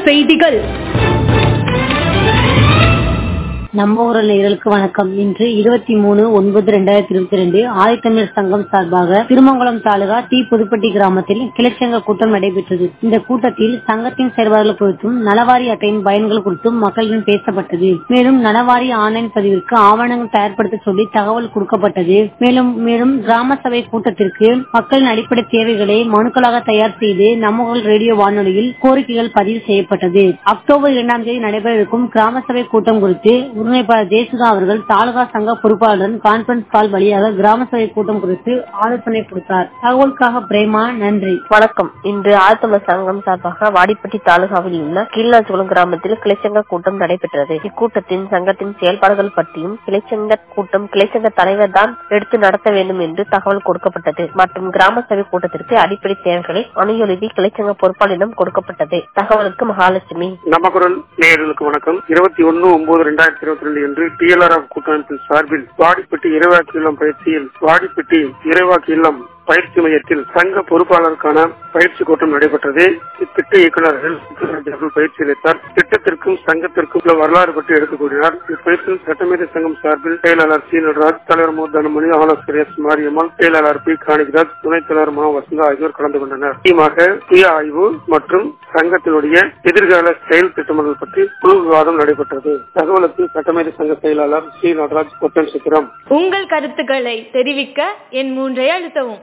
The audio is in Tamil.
செய்திகள் நம்ம ஊர் நேயர்களுக்கு வணக்கம் இன்று இருபத்தி மூணு ஒன்பது ரெண்டாயிரத்தி இருபத்தி ரெண்டு ஆதித்தமிழர் சங்கம் சார்பாக திருமங்கலம் தாலுகா டி புதுப்பட்டி கிராமத்தில் கிளைச்சங்க கூட்டம் நடைபெற்றது இந்த கூட்டத்தில் சங்கத்தின் செயல்பாடுகள் குறித்தும் நலவாரி அட்டையின் பயன்கள் குறித்தும் மக்களிடம் பேசப்பட்டது மேலும் நலவாரி ஆன்லைன் பதிவிற்கு ஆவணங்கள் தயார்படுத்த சொல்லி தகவல் கொடுக்கப்பட்டது மேலும் மேலும் கிராம சபை கூட்டத்திற்கு மக்களின் அடிப்படை தேவைகளை மனுக்களாக தயார் செய்து நம்ம ஊர் ரேடியோ வானொலியில் கோரிக்கைகள் பதிவு செய்யப்பட்டது அக்டோபர் இரண்டாம் தேதி நடைபெற இருக்கும் கிராம சபை கூட்டம் குறித்து ஒருங்கிணைப்பாளர் ஜெயசுதா அவர்கள் தாலுகா சங்க பொறுப்பாளருடன் கான்பரன்ஸ் கால் வழியாக கிராம சபை கூட்டம் குறித்து ஆலோசனை கொடுத்தார் தகவலுக்காக பிரேமா நன்றி வணக்கம் இன்று ஆழ்த்தமிழ் சங்கம் சார்பாக வாடிப்பட்டி தாலுகாவில் உள்ள கீழ்நாச்சுகுளம் கிராமத்தில் கிளைச்சங்க கூட்டம் நடைபெற்றது இக்கூட்டத்தின் சங்கத்தின் செயல்பாடுகள் பற்றியும் கிளைச்சங்க கூட்டம் கிளைச்சங்க தலைவர் தான் எடுத்து நடத்த வேண்டும் என்று தகவல் கொடுக்கப்பட்டது மற்றும் கிராம சபை கூட்டத்திற்கு அடிப்படை தேவைகளை மனு எழுதி கிளைச்சங்க பொறுப்பாளரிடம் கொடுக்கப்பட்டது தகவலுக்கு மகாலட்சுமி நம்ம குரல் நேயர்களுக்கு வணக்கம் இருபத்தி ஒன்னு ஒன்பது ரெண்டாயிரத்தி இருபத்தி ரெண்டு என்று டிஎல்ஆர்எஃப் கூட்டமைப்பின் சார்பில் வாடிப்பட்டி இறைவாக்கு இல்லம் பயிற்சியில் வாடிப்பட்டி இறைவாக்கு இல்லம் பயிற்சி மையத்தில் சங்க பொறுப்பாளருக்கான பயிற்சி கூட்டம் நடைபெற்றது இத்திட்ட இயக்குநர்கள் அவர்கள் பயிற்சி அளித்தார் திட்டத்திற்கும் சங்கத்திற்கும் உள்ள வரலாறு பற்றி எடுத்துக் கூறினார் இப்பயிற்சியில் சட்டமேதை சங்கம் சார்பில் செயலாளர் சி நடராஜ் தலைவர் மு தனமணி ஆலோசகர் எஸ் மாரியம்மாள் செயலாளர் பி காணிகராஜ் துணைத் தலைவர் மா வசந்தா ஆகியோர் கலந்து கொண்டனர் முக்கியமாக சுய ஆய்வு மற்றும் சங்கத்தினுடைய எதிர்கால செயல் திட்டமிடல் பற்றி குழு விவாதம் நடைபெற்றது தகவலுக்கு சட்டமேதை சங்க செயலாளர் சி நடராஜ் கொட்டன் சித்திரம் உங்கள் கருத்துக்களை தெரிவிக்க என் மூன்றை அழுத்தவும்